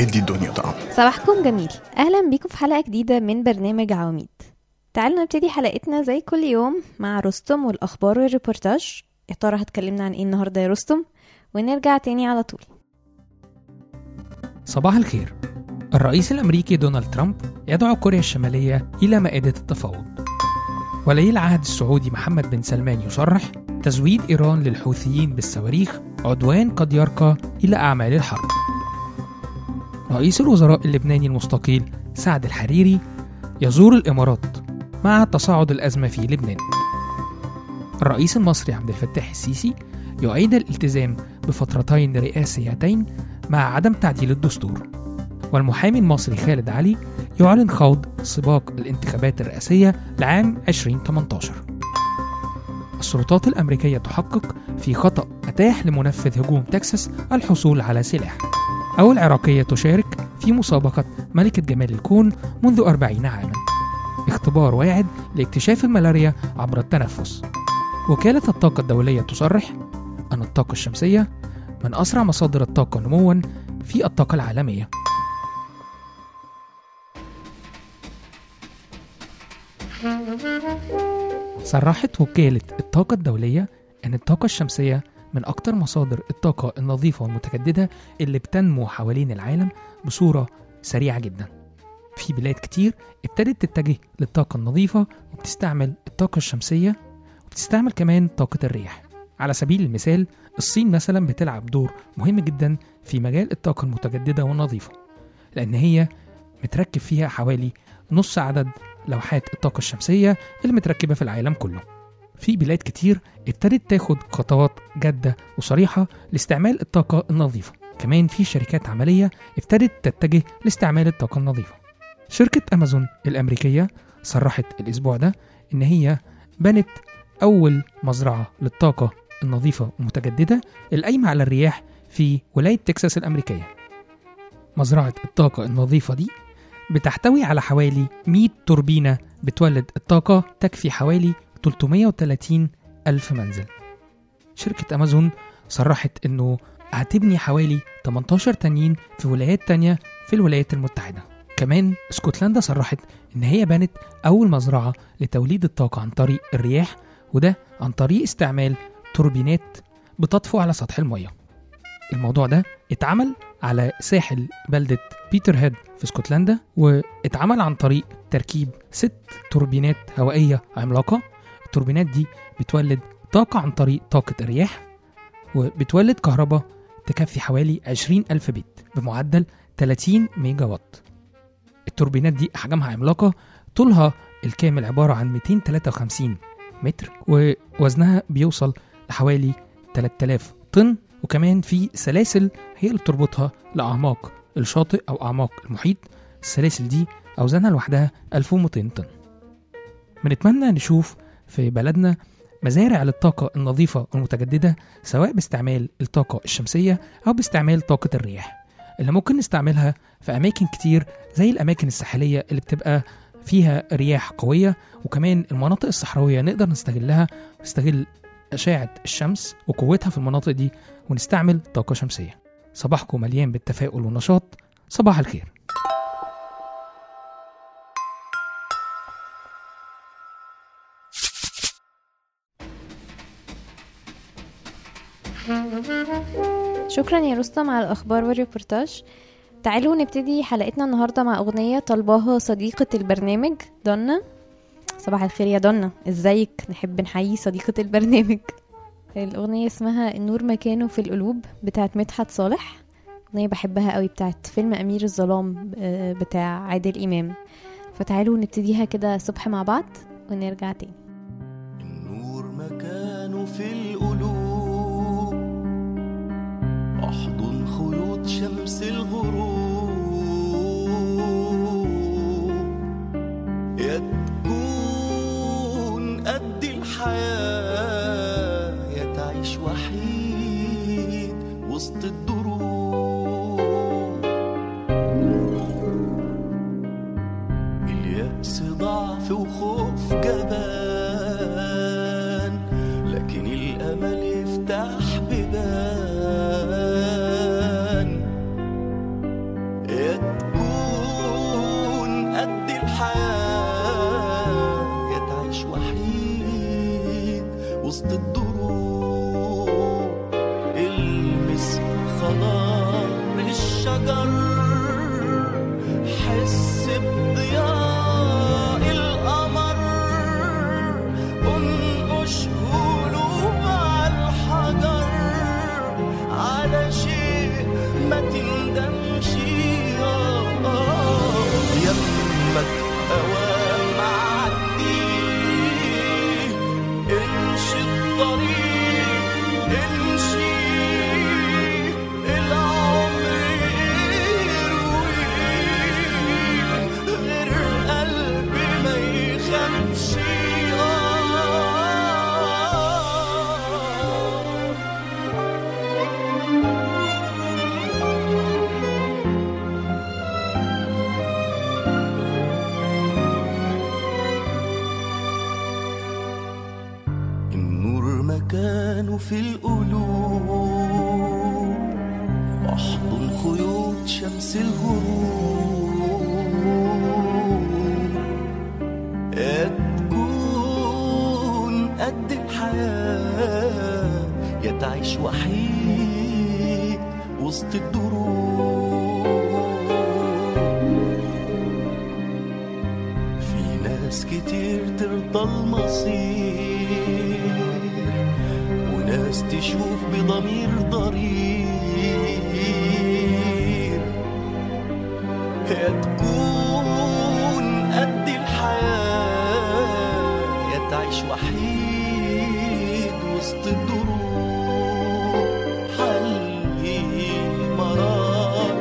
بتدي الدنيا طعم صباحكم جميل اهلا بيكم في حلقه جديده من برنامج عواميد تعالوا نبتدي حلقتنا زي كل يوم مع رستم والاخبار والريبورتاج يا ترى هتكلمنا عن ايه النهارده يا رستم ونرجع تاني على طول صباح الخير الرئيس الأمريكي دونالد ترامب يدعو كوريا الشمالية إلى مائدة التفاوض ولي العهد السعودي محمد بن سلمان يصرح تزويد إيران للحوثيين بالصواريخ عدوان قد يرقى إلى أعمال الحرب رئيس الوزراء اللبناني المستقيل سعد الحريري يزور الإمارات مع تصاعد الأزمة في لبنان الرئيس المصري عبد الفتاح السيسي يعيد الالتزام بفترتين رئاسيتين مع عدم تعديل الدستور والمحامي المصري خالد علي يعلن خوض سباق الانتخابات الرئاسية لعام 2018 السلطات الأمريكية تحقق في خطأ أتاح لمنفذ هجوم تكساس الحصول على سلاح أو العراقية تشارك في مسابقة ملكة جمال الكون منذ أربعين عاما اختبار واعد لاكتشاف الملاريا عبر التنفس وكالة الطاقة الدولية تصرح أن الطاقة الشمسية من أسرع مصادر الطاقة نموا في الطاقة العالمية صرحت وكالة الطاقة الدولية أن الطاقة الشمسية من أكثر مصادر الطاقة النظيفة والمتجددة اللي بتنمو حوالين العالم بصورة سريعة جدا في بلاد كتير ابتدت تتجه للطاقة النظيفة وبتستعمل الطاقة الشمسية وبتستعمل كمان طاقة الرياح على سبيل المثال الصين مثلا بتلعب دور مهم جدا في مجال الطاقة المتجددة والنظيفة لأن هي متركب فيها حوالي نص عدد لوحات الطاقة الشمسية اللي متركبة في العالم كله في بلاد كتير ابتدت تاخد خطوات جادة وصريحة لاستعمال الطاقة النظيفة كمان في شركات عملية ابتدت تتجه لاستعمال الطاقة النظيفة شركة أمازون الأمريكية صرحت الأسبوع ده إن هي بنت أول مزرعة للطاقة النظيفة والمتجددة القايمة على الرياح في ولاية تكساس الأمريكية مزرعة الطاقة النظيفة دي بتحتوي على حوالي 100 توربينة بتولد الطاقة تكفي حوالي 330 ألف منزل شركة أمازون صرحت إنه هتبني حوالي 18 تانيين في ولايات تانية في الولايات المتحدة كمان اسكتلندا صرحت إن هي بنت أول مزرعة لتوليد الطاقة عن طريق الرياح وده عن طريق استعمال توربينات بتطفو على سطح المية الموضوع ده اتعمل على ساحل بلدة بيتر هيد في اسكتلندا واتعمل عن طريق تركيب ست توربينات هوائية عملاقة التوربينات دي بتولد طاقة عن طريق طاقة الرياح وبتولد كهرباء تكفي حوالي 20 ألف بيت بمعدل 30 ميجا وات التوربينات دي أحجامها عملاقة طولها الكامل عبارة عن 253 متر ووزنها بيوصل لحوالي 3000 طن وكمان في سلاسل هي اللي بتربطها لأعماق الشاطئ أو أعماق المحيط السلاسل دي أوزانها لوحدها 1200 طن بنتمنى نشوف في بلدنا مزارع للطاقة النظيفة والمتجددة سواء باستعمال الطاقة الشمسية أو باستعمال طاقة الرياح اللي ممكن نستعملها في أماكن كتير زي الأماكن الساحلية اللي بتبقى فيها رياح قوية وكمان المناطق الصحراوية نقدر نستغلها ونستغل أشعة الشمس وقوتها في المناطق دي ونستعمل طاقة شمسية صباحكم مليان بالتفاؤل والنشاط صباح الخير شكرا يا رستم على الاخبار والريبورتاج تعالوا نبتدي حلقتنا النهارده مع اغنيه طلباها صديقه البرنامج دنا صباح الخير يا دنا ازيك نحب نحيي صديقه البرنامج الاغنيه اسمها النور مكانه في القلوب بتاعت مدحت صالح اغنيه بحبها قوي بتاعت فيلم امير الظلام آه، بتاع عادل امام فتعالوا نبتديها كده صبح مع بعض ونرجع تاني النور مكانه في القلوب احضن خيوط شمس الغروب يا تكون قد الحياة يا تعيش وحيد وسط الدروب اليأس ضعف وخوف جبان لكن الأمل يفتح بيبان وسط الدروب المس خضار الشجر حس بضياء القمر انقش قلوب على الحجر على شيء ما تندمش آه، آه، يمك أوام عدي امشي الطريق امشي العمر يرويك غير قلبي ما يخافش آه النور مكانه في القلوب واحضن خيوط شمس الغروب يا تكون قد الحياة يا تعيش وحيد وسط الدروب في ناس كتير ترضى المصير وناس تشوف بضمير ضرير يا تكون قد الحياة يا تعيش وحيد وسط الدروب حلي مرار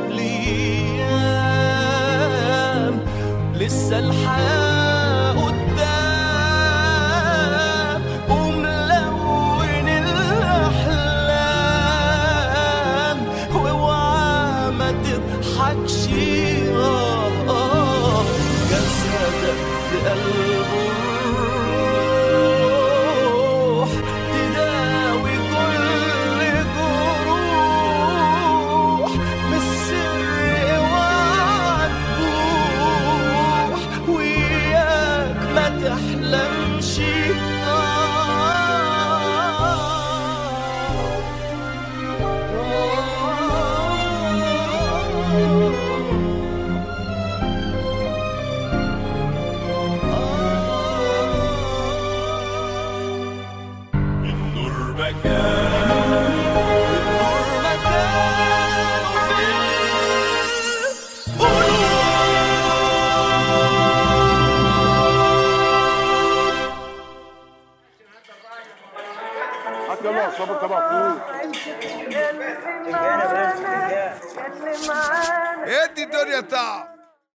ليام لسه الحياة قدام وملون الأحلام واوعى ما تضحكش آه آه جسدك في قلبه الروح تداوي كل جروح بالسر اوعى تبوح وياك ما تحلمش النور مكان النور مكان في حتى الله صبر تبع فوق ادي الدنيا تعب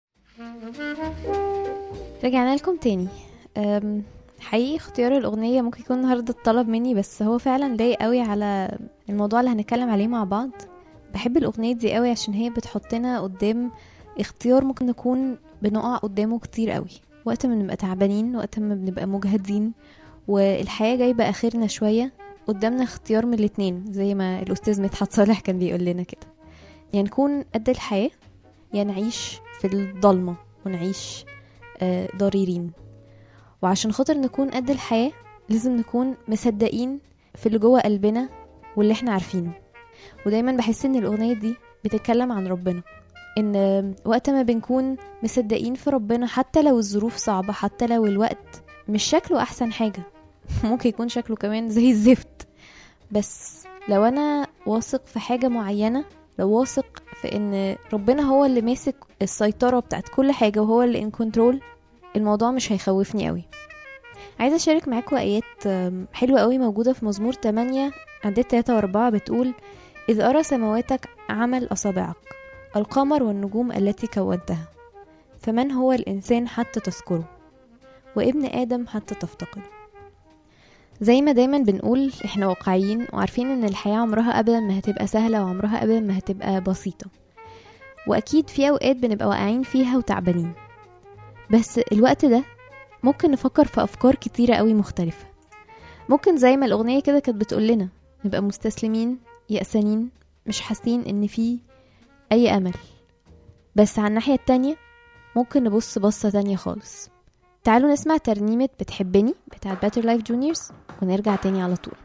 رجعنا لكم تاني أم، حقيقي اختيار الأغنية ممكن يكون النهاردة الطلب مني بس هو فعلا لايق قوي على الموضوع اللي هنتكلم عليه مع بعض بحب الأغنية دي قوي عشان هي بتحطنا قدام اختيار ممكن نكون بنقع قدامه كتير قوي وقت ما بنبقى تعبانين وقت ما بنبقى مجهدين والحياة جايبة آخرنا شوية قدامنا اختيار من الاتنين زي ما الأستاذ مدحت صالح كان بيقول لنا كده يعني نكون قد الحياة يا نعيش في الضلمة ونعيش آه، ضريرين وعشان خاطر نكون قد الحياة لازم نكون مصدقين في اللي جوه قلبنا واللي احنا عارفينه ودايما بحس ان الأغنية دي بتتكلم عن ربنا ان آه، وقت ما بنكون مصدقين في ربنا حتى لو الظروف صعبة حتى لو الوقت مش شكله أحسن حاجة ممكن يكون شكله كمان زي الزفت بس لو أنا واثق في حاجة معينة لو واثق في ان ربنا هو اللي ماسك السيطرة بتاعت كل حاجة وهو اللي ان كنترول الموضوع مش هيخوفني قوي عايزة أشارك معاكم آيات آم، حلوة قوي موجودة في مزمور 8 عدات 3 و4 بتقول إذ أرى سماواتك عمل أصابعك القمر والنجوم التي كونتها فمن هو الإنسان حتى تذكره وابن آدم حتى تفتقده زي ما دايما بنقول احنا واقعيين وعارفين ان الحياة عمرها ابدا ما هتبقى سهلة وعمرها ابدا ما هتبقى بسيطة واكيد في اوقات بنبقى واقعين فيها وتعبانين بس الوقت ده ممكن نفكر في افكار كتيرة قوي مختلفة ممكن زي ما الاغنية كده كانت بتقول لنا نبقى مستسلمين يأسانين مش حاسين ان في اي امل بس على الناحية التانية ممكن نبص بصة تانية خالص تعالوا نسمع ترنيمة بتحبني بتاعت باتر لايف جونيورز ونرجع تاني على طول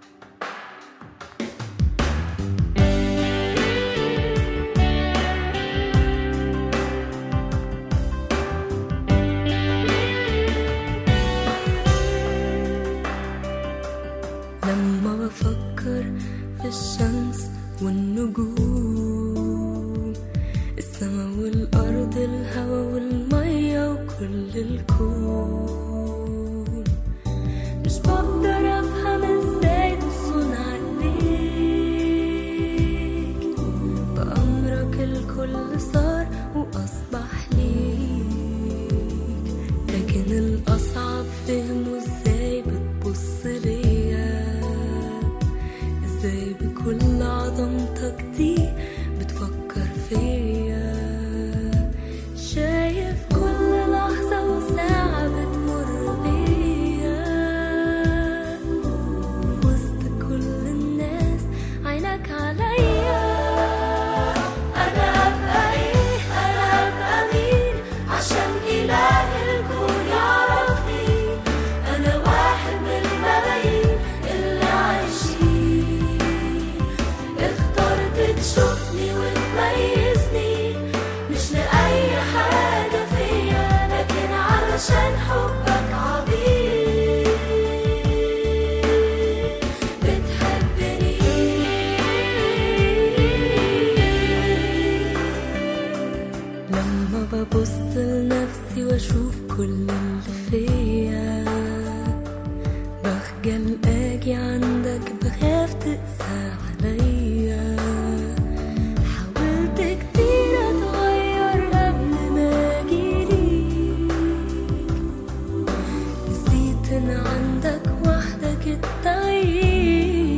لما بفكر في الشمس والنجوم السما والأرض الهوا والمية وكل الكون مش بقدر أفهم ازاي تصون عليك بأمرك الكل صار وأصبح ليك لكن الأصعب فهمه ازاي بتبص ليا ازاي بكل عظمتك دي بتفكر فيا شايف كل لحظة وساعة بتمر بيا في وسط كل الناس عينك عليا أنا أبقى إيه أنا أبقى مين عشان إله الكون يعرفني أنا واحد من الملايين اللي عايشين اخترت تشوفني وتميزني مش لأي حاجة فيا لكن علشان حبك عظيم بتحبني لما ببص لنفسي واشوف كل اللي فيا بخجل اجي عندك بخاف تقسى عليا حاولت كتير اتغير قبل ما اجيليك نسيت ان عندك وحدك التغيير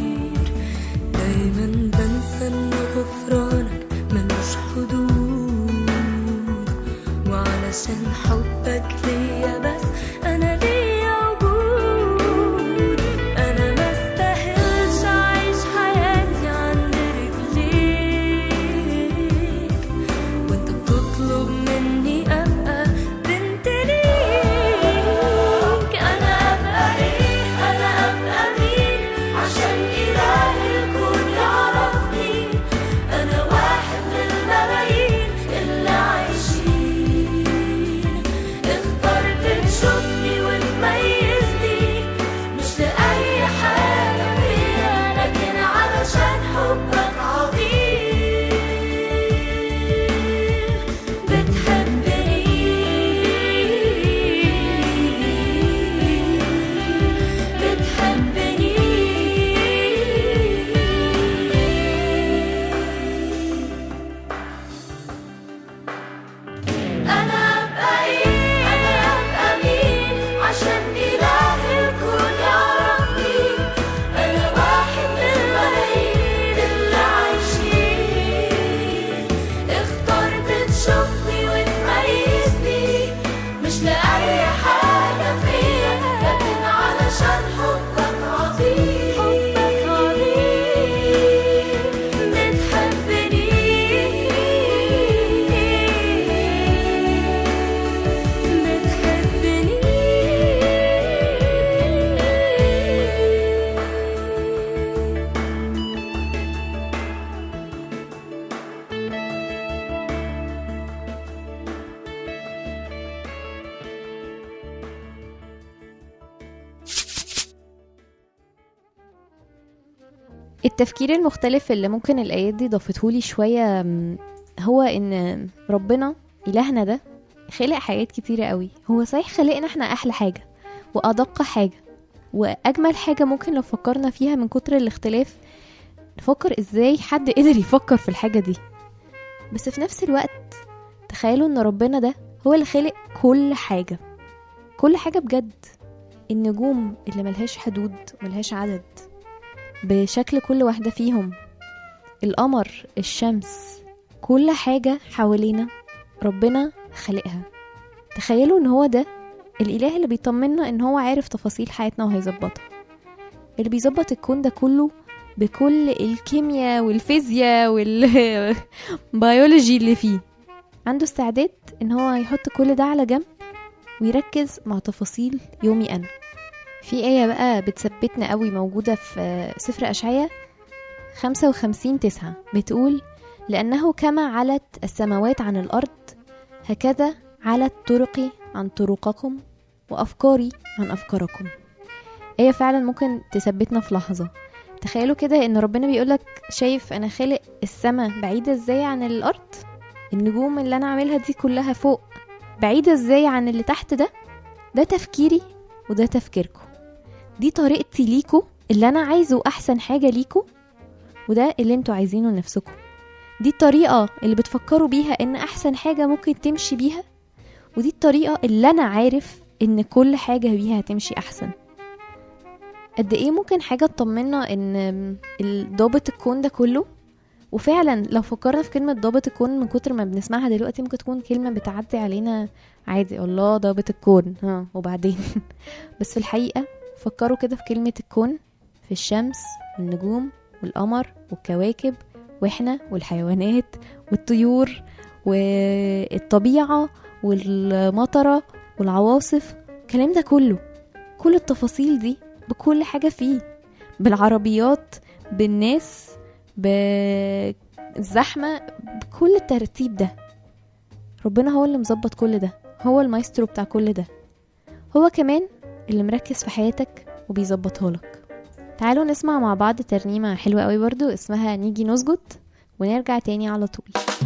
دايما بنسى ان غفرانك ملوش حدود وعلشان حبك ليا بس انا ليا وجود انا ما استاهلش اعيش حياتي عند رجليك وانت بتطلب مني ابقى بنت ليك انا ابقى ايه انا ابقى مين عشان اله الكون يعرفني انا واحد من الملايين اللي عايشين اخترت تشوفني وتميزني مش لأي حاجة فيا لكن علشان حبك عظيم بتحبني بتحبني أنا أبقى إيه أنا أبقى مين عشان إله الكون يعرفني أنا واحد من الملايين اللي عايشين اخترت تشوفني وتميزني مش لأي حاجة فيا لكن علشان حبك عظيم حبك عظيم بتحبني بتحبني التفكير المختلف اللي ممكن الآيات دي ضافتهولي شوية م، هو إن ربنا إلهنا ده خلق حاجات كتيرة قوي هو صحيح خلقنا احنا أحلى حاجة وأدق حاجة وأجمل حاجة ممكن لو فكرنا فيها من كتر الاختلاف نفكر إزاي حد قدر يفكر في الحاجة دي بس في نفس الوقت تخيلوا إن ربنا ده هو اللي خلق كل حاجة كل حاجة بجد النجوم اللي ملهاش حدود ملهاش عدد بشكل كل واحدة فيهم القمر الشمس كل حاجة حوالينا ربنا خلقها تخيلوا ان هو ده الاله اللي بيطمنا ان هو عارف تفاصيل حياتنا وهيظبطها اللي بيظبط الكون ده كله بكل الكيمياء والفيزياء والبيولوجي اللي فيه عنده استعداد ان هو يحط كل ده على جنب ويركز مع تفاصيل يومي أنا في آية بقى بتثبتنا قوي موجودة في سفر أشعية 55 تسعة بتقول لأنه كما علت السماوات عن الأرض هكذا علت طرقي عن طرقكم وأفكاري عن أفكاركم آية فعلا ممكن تثبتنا في لحظة تخيلوا كده ان ربنا بيقولك شايف انا خالق السماء بعيدة ازاي عن الارض النجوم اللي انا عاملها دي كلها فوق بعيدة ازاي عن اللي تحت ده ده تفكيري وده تفكيركم دي طريقتي ليكو اللي انا عايزه احسن حاجة ليكو وده اللي انتوا عايزينه لنفسكم دي الطريقة اللي بتفكروا بيها ان احسن حاجة ممكن تمشي بيها ودي الطريقة اللي انا عارف ان كل حاجة بيها هتمشي احسن قد ايه ممكن حاجة تطمنا ان ضابط الكون ده كله وفعلا لو فكرنا في كلمة ضابط الكون من كتر ما بنسمعها دلوقتي ممكن تكون كلمة بتعدي علينا عادي الله ضابط الكون ها وبعدين بس في الحقيقة فكروا كده في كلمة الكون في الشمس والنجوم والقمر والكواكب واحنا والحيوانات والطيور والطبيعة والمطرة والعواصف الكلام ده كله كل التفاصيل دي بكل حاجة فيه بالعربيات بالناس بالزحمة بكل الترتيب ده ربنا هو اللي مظبط كل ده هو المايسترو بتاع كل ده هو كمان اللي مركز في حياتك وبيظبطها لك تعالوا نسمع مع بعض ترنيمة حلوة قوي برضو اسمها نيجي نسجد ونرجع تاني على طول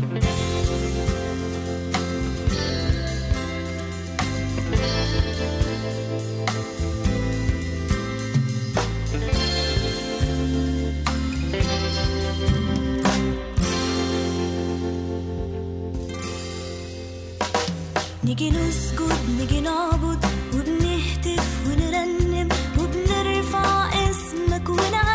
نيجي نسجد نيجي نعبد وبنهتف ونرنم وبنرفع اسمك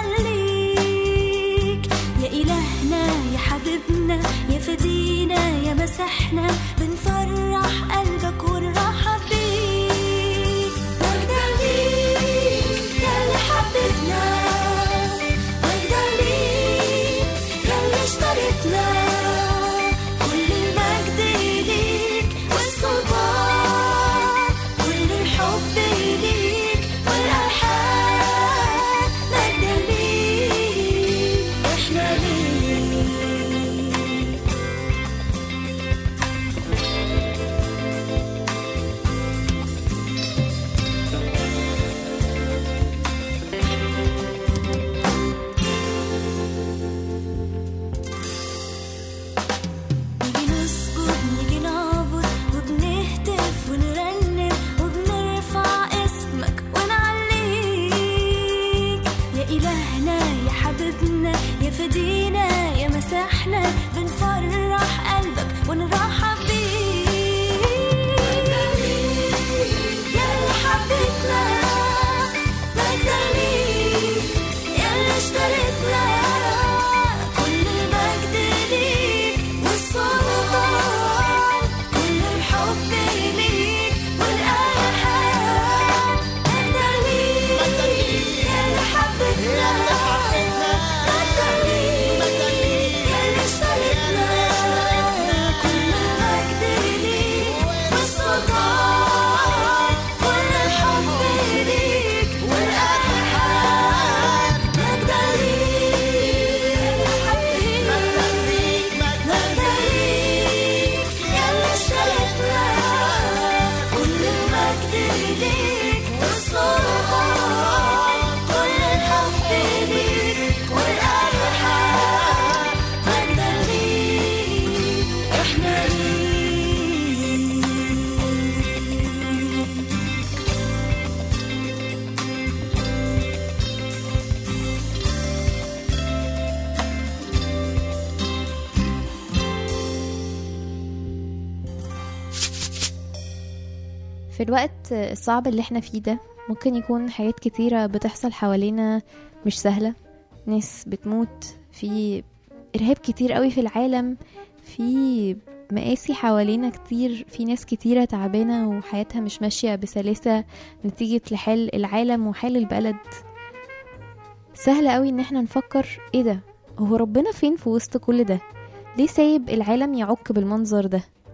ونعليك يا إلهنا يا حبيبنا يا فدينا يا مسحنا بنفرح قلبك ونرحب بيك مجدا ليك يا اللي حبيبنا مجدا ليك يا اللي اشتريتنا كل المجد ليك والسلطان كل الحب ليك والألحان مجدا ليك احنا ليك نيجي نسجد نيجي نعبد وبنهتف ونرنم وبنرفع اسمك ونعليك يا إلهنا يا حبيبنا يا فدينا يا مسحنا بنفرح قلبك ونرحب بيك يا اللي حبيتنا مجدا ليك يا اللي اشتريتنا كل المجد ليك والسلطان كل الحب ليك والألحان مجدا ليك يا اللي حبيتنا مجدا ليك يا اللي اشتريتنا كل المجد ليك والسلطان كل الحب ليك والألحان مجدا ليك مجدا ليك مجدا ليك يا اللي اشتريتنا كل المجد ليك والسلطان كل الحب ليك والألحان مجدا ليك احنا ليك في الوقت الصعب اللي احنا فيه ده ممكن يكون حاجات كتيرة بتحصل حوالينا مش سهلة ناس بتموت في إرهاب كتير قوي في العالم في مقاسي حوالينا كتير في ناس كتيرة تعبانة وحياتها مش ماشية بسلاسة نتيجة لحال العالم وحال البلد سهل قوي ان احنا نفكر ايه ده هو ربنا فين في وسط كل ده ليه سايب العالم يعك بالمنظر ده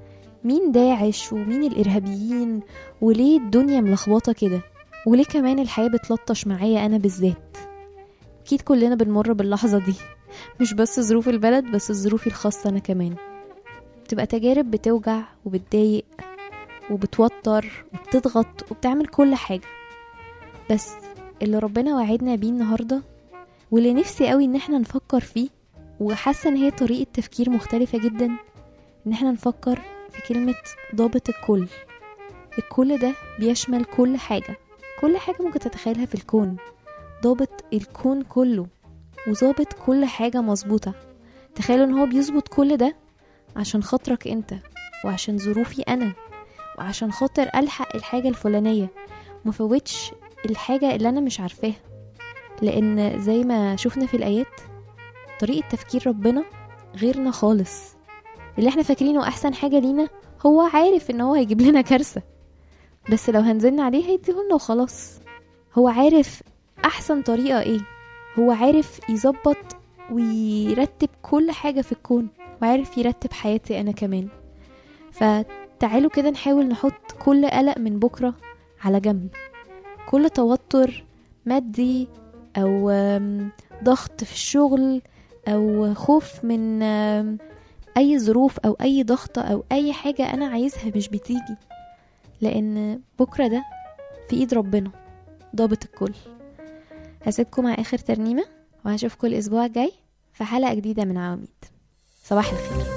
مين داعش ومين الإرهابيين وليه الدنيا ملخبطة كده وليه كمان الحياة بتلطش معايا أنا بالذات أكيد كلنا بنمر باللحظة دي مش بس ظروف البلد بس ظروفي الخاصة أنا كمان بتبقى تجارب بتوجع وبتضايق وبتوتر وبتضغط وبتعمل كل حاجة بس اللي ربنا وعدنا بيه النهاردة واللي نفسي قوي ان احنا نفكر فيه وحاسة ان هي طريقة تفكير مختلفة جدا ان احنا نفكر في كلمة ضابط الكل الكل ده بيشمل كل حاجة كل حاجة ممكن تتخيلها في الكون ضابط الكون كله وظابط كل حاجة مظبوطة تخيلوا ان هو بيظبط كل ده عشان خاطرك انت وعشان ظروفي انا وعشان خاطر الحق الحاجة الفلانية مفوتش الحاجة اللي انا مش عارفاها لان زي ما شفنا في الايات طريقة تفكير ربنا غيرنا خالص اللي احنا فاكرينه احسن حاجة لينا هو عارف ان هو هيجيب لنا كارثة بس لو هنزلنا عليه هيديهولنا وخلاص هو عارف احسن طريقة ايه هو عارف يظبط ويرتب كل حاجة في الكون وعارف يرتب حياتي انا كمان فتعالوا كده نحاول نحط كل قلق من بكرة على جنب كل توتر مادي او آم، ضغط في الشغل او خوف من آم، اي ظروف او اي ضغطة او اي حاجة انا عايزها مش بتيجي لان بكرة ده في ايد ربنا ضابط الكل هسيبكم مع اخر ترنيمة وهشوفكم الاسبوع الجاي في حلقة جديدة من عواميد صباح الخير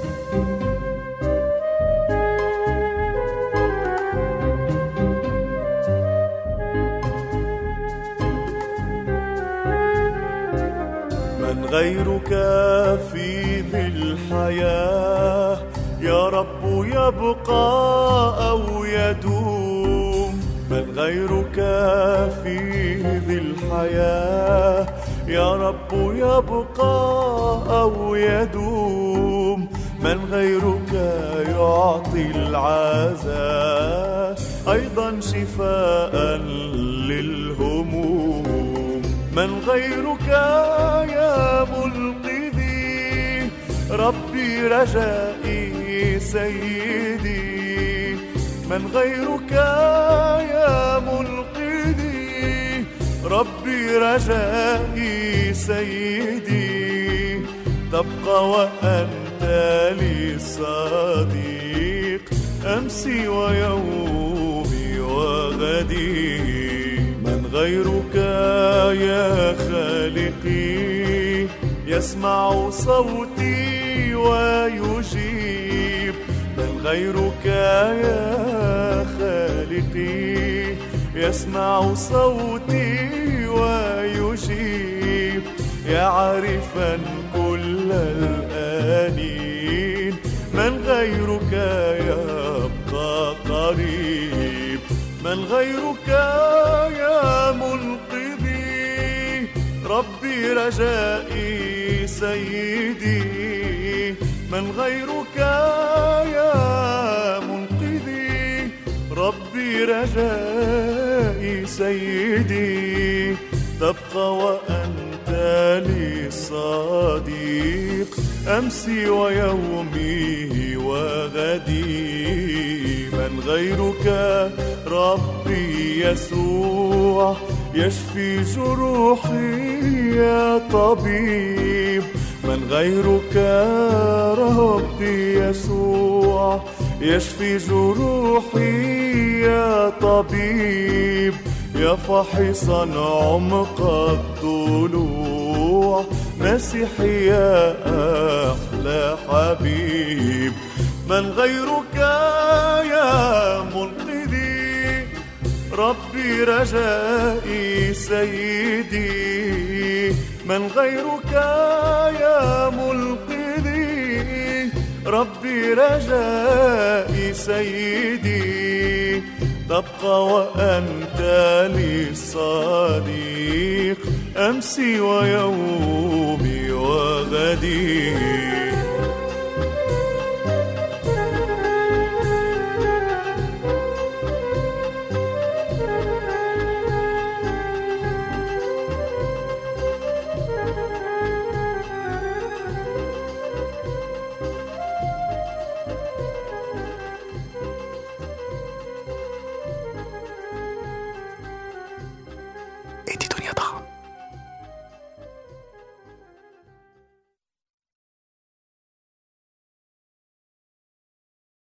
من غيرك في ذي الحياة يا رب يبقى أو يدوم من غيرك في ذي الحياة يا رب يبقى أو يدوم من غيرك يعطي العزاء أيضا شفاء للهموم من غيرك يا منقذي ربي رجائي سيدي من غيرك يا منقذي ربي رجائي سيدي تبقى وأنت لي صديق أمسي ويومي وغدي من غيرك يا خالقي يسمع صوتي ويجيب من غيرك يا خالقي يسمع صوتي ويجيب يعرفا كل الآنين من غيرك يبقى قريب من غيرك يا منقذي ربي رجائي سيدي من غيرك يا منقذي ربي رجائي سيدي تبقى وأنت لي صديق أمسي ويومي وغدي من غيرك ربي يسوع يشفي جروحي يا طبيب من غيرك ربي يسوع يشفي جروحي يا طبيب يا فاحصا عمق الضلوع مسيحي يا أحلى حبيب من غيرك يا منقذي ربي رجائي سيدي من غيرك يا منقذي ربي رجائي سيدي تبقى وأنت لي صديق أمسي ويومي وغدي